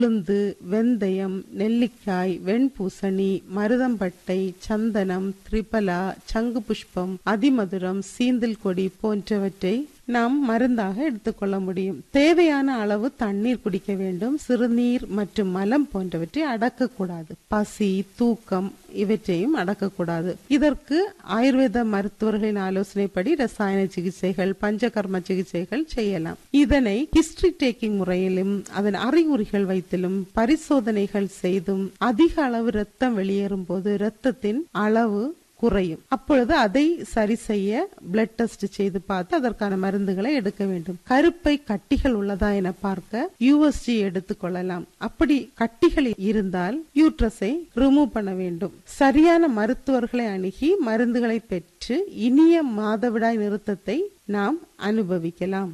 உளுந்து வெந்தயம் நெல்லிக்காய் வெண்பூசணி மருதம்பட்டை சந்தனம் திரிபலா சங்கு புஷ்பம் அதிமதுரம் சீந்தில் கொடி போன்றவற்றை நாம் மருந்தாக எடுத்துக்கொள்ள முடியும் தேவையான அளவு தண்ணீர் குடிக்க வேண்டும் சிறுநீர் மற்றும் மலம் போன்றவற்றை அடக்கக்கூடாது பசி தூக்கம் இவற்றையும் அடக்கக்கூடாது இதற்கு ஆயுர்வேத மருத்துவர்களின் ஆலோசனைப்படி ரசாயன சிகிச்சைகள் பஞ்சகர்ம சிகிச்சைகள் செய்யலாம் இதனை ஹிஸ்டரி டேக்கிங் முறையிலும் அதன் அறிகுறிகள் வைத்திலும் பரிசோதனைகள் செய்தும் அதிக அளவு ரத்தம் வெளியேறும் போது ரத்தத்தின் அளவு குறையும் அப்பொழுது அதை சரி செய்ய பிளட் டெஸ்ட் செய்து பார்த்து அதற்கான மருந்துகளை எடுக்க வேண்டும் கருப்பை கட்டிகள் உள்ளதா என பார்க்க யூஎஸ்ஜி எடுத்துக்கொள்ளலாம் அப்படி கட்டிகள் இருந்தால் யூட்ரஸை ரிமூவ் பண்ண வேண்டும் சரியான மருத்துவர்களை அணுகி மருந்துகளை பெற்று இனிய மாதவிடாய் நிறுத்தத்தை நாம் அனுபவிக்கலாம்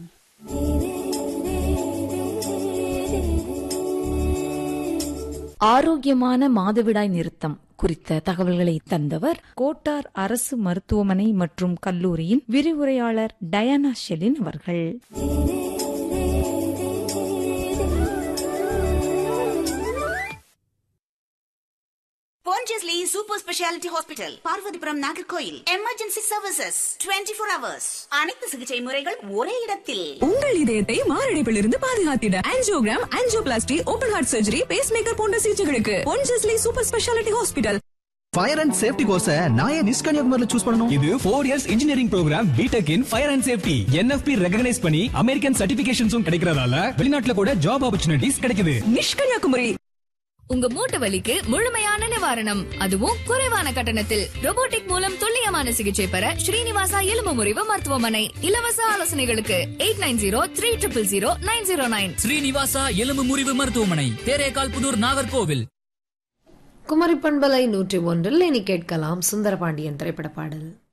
ஆரோக்கியமான மாதவிடாய் நிறுத்தம் குறித்த தகவல்களை தந்தவர் கோட்டார் அரசு மருத்துவமனை மற்றும் கல்லூரியின் விரிவுரையாளர் டயானா ஷெலின் அவர்கள் Pondicherry super speciality hospital Parvathipuram Nagercoil emergency services 24 four hours அனைத்து சிகிச்சை முறைகள் ஒரே இடத்தில் உங்கள் இதயத்தை மாரடைப்பிலிருந்து பாதுகாத்திட angiogram angioplasty open heart surgery pacemaker போன்ற சிகிச்சைகளுக்கு Ponjesly super speciality hospital fire and safety course நான் ஏன் மிஸ் கன்னியாகுமரியில சூஸ் பண்ணணும் இது four years engineering program BTech in fire and safety NFP recognise பண்ணி அமெரிக்கன் சர்டிபிகேஷன்ஸும் கிடைக்கிறதால வெளிநாட்டுல கூட ஜாப் ஆப்பர்ச்சுனிட்டிஸ் கிடைக்குது நிஷ்கன்யாகுமரி உங்க மூட்டு வலிக்கு முழுமையான நிவாரணம் அதுவும் குறைவான கட்டணத்தில் robotic மூலம் துல்லியமான சிகிச்சை பெற ஸ்ரீனிவாசா எலும்பு முறிவு மருத்துவமனை இலவச ஆலோசனைகளுக்கு eight nine zero three triple zero nine zero nine Srinivasa எலும்பு முறிவு மருத்துவமனை தேரேகால் புதூர் நாகர்கோவில் குமரி பண்பலை நூற்றி ஒன்றில் இனி கேட்கலாம் சுந்தரபாண்டியன் திரைப்பட பாடல்